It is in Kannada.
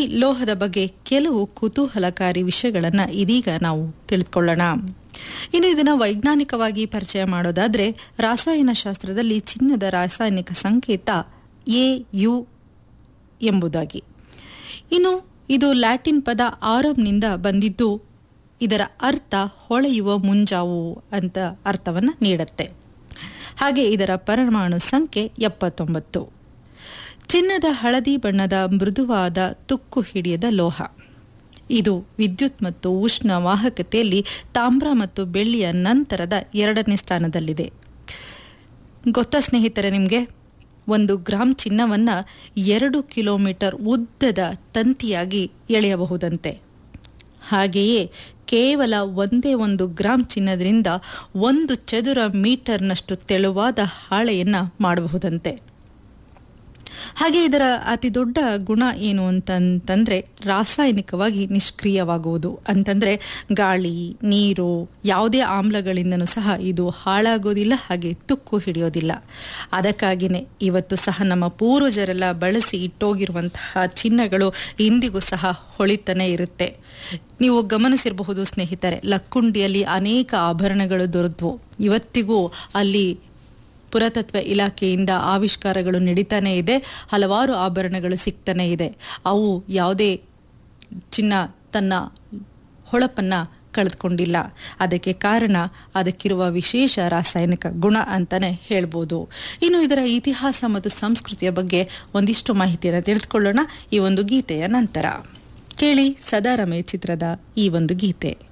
ಲೋಹದ ಬಗ್ಗೆ ಕೆಲವು ಕುತೂಹಲಕಾರಿ ವಿಷಯಗಳನ್ನು ಇದೀಗ ನಾವು ತಿಳಿದುಕೊಳ್ಳೋಣ ಇನ್ನು ಇದನ್ನು ವೈಜ್ಞಾನಿಕವಾಗಿ ಪರಿಚಯ ಮಾಡೋದಾದ್ರೆ ರಾಸಾಯನಶಾಸ್ತ್ರದಲ್ಲಿ ಚಿನ್ನದ ರಾಸಾಯನಿಕ ಸಂಕೇತ ಎ ಯು ಎಂಬುದಾಗಿ ಇನ್ನು ಇದು ಲ್ಯಾಟಿನ್ ಪದ ಆರಂನಿಂದ ಬಂದಿದ್ದು ಇದರ ಅರ್ಥ ಹೊಳೆಯುವ ಮುಂಜಾವು ಅಂತ ಅರ್ಥವನ್ನು ನೀಡುತ್ತೆ ಹಾಗೆ ಇದರ ಪರಮಾಣು ಸಂಖ್ಯೆ ಎಪ್ಪತ್ತೊಂಬತ್ತು ಚಿನ್ನದ ಹಳದಿ ಬಣ್ಣದ ಮೃದುವಾದ ತುಕ್ಕು ಹಿಡಿಯದ ಲೋಹ ಇದು ವಿದ್ಯುತ್ ಮತ್ತು ಉಷ್ಣ ವಾಹಕತೆಯಲ್ಲಿ ತಾಮ್ರ ಮತ್ತು ಬೆಳ್ಳಿಯ ನಂತರದ ಎರಡನೇ ಸ್ಥಾನದಲ್ಲಿದೆ ಗೊತ್ತಾ ಸ್ನೇಹಿತರೆ ನಿಮಗೆ ಒಂದು ಗ್ರಾಮ್ ಚಿನ್ನವನ್ನು ಎರಡು ಕಿಲೋಮೀಟರ್ ಉದ್ದದ ತಂತಿಯಾಗಿ ಎಳೆಯಬಹುದಂತೆ ಹಾಗೆಯೇ ಕೇವಲ ಒಂದೇ ಒಂದು ಗ್ರಾಮ್ ಚಿನ್ನದಿಂದ ಒಂದು ಚದುರ ಮೀಟರ್ನಷ್ಟು ತೆಳುವಾದ ಹಾಳೆಯನ್ನು ಮಾಡಬಹುದಂತೆ ಹಾಗೆ ಇದರ ಅತಿ ದೊಡ್ಡ ಗುಣ ಏನು ಅಂತಂತಂದ್ರೆ ರಾಸಾಯನಿಕವಾಗಿ ನಿಷ್ಕ್ರಿಯವಾಗುವುದು ಅಂತಂದ್ರೆ ಗಾಳಿ ನೀರು ಯಾವುದೇ ಆಮ್ಲಗಳಿಂದನೂ ಸಹ ಇದು ಹಾಳಾಗೋದಿಲ್ಲ ಹಾಗೆ ತುಕ್ಕು ಹಿಡಿಯೋದಿಲ್ಲ ಅದಕ್ಕಾಗಿಯೇ ಇವತ್ತು ಸಹ ನಮ್ಮ ಪೂರ್ವಜರೆಲ್ಲ ಬಳಸಿ ಇಟ್ಟೋಗಿರುವಂತಹ ಚಿನ್ನಗಳು ಇಂದಿಗೂ ಸಹ ಹೊಳಿತಾನೆ ಇರುತ್ತೆ ನೀವು ಗಮನಿಸಿರಬಹುದು ಸ್ನೇಹಿತರೆ ಲಕ್ಕುಂಡಿಯಲ್ಲಿ ಅನೇಕ ಆಭರಣಗಳು ದೊರೆತ್ವು ಇವತ್ತಿಗೂ ಅಲ್ಲಿ ಪುರಾತತ್ವ ಇಲಾಖೆಯಿಂದ ಆವಿಷ್ಕಾರಗಳು ನಡೀತಾನೆ ಇದೆ ಹಲವಾರು ಆಭರಣಗಳು ಸಿಗ್ತಾನೆ ಇದೆ ಅವು ಯಾವುದೇ ಚಿನ್ನ ತನ್ನ ಹೊಳಪನ್ನ ಕಳೆದುಕೊಂಡಿಲ್ಲ ಅದಕ್ಕೆ ಕಾರಣ ಅದಕ್ಕಿರುವ ವಿಶೇಷ ರಾಸಾಯನಿಕ ಗುಣ ಅಂತಾನೆ ಹೇಳ್ಬೋದು ಇನ್ನು ಇದರ ಇತಿಹಾಸ ಮತ್ತು ಸಂಸ್ಕೃತಿಯ ಬಗ್ಗೆ ಒಂದಿಷ್ಟು ಮಾಹಿತಿಯನ್ನು ತಿಳಿದುಕೊಳ್ಳೋಣ ಈ ಒಂದು ಗೀತೆಯ ನಂತರ ಕೇಳಿ ಸದಾರಮೆ ಚಿತ್ರದ ಈ ಒಂದು ಗೀತೆ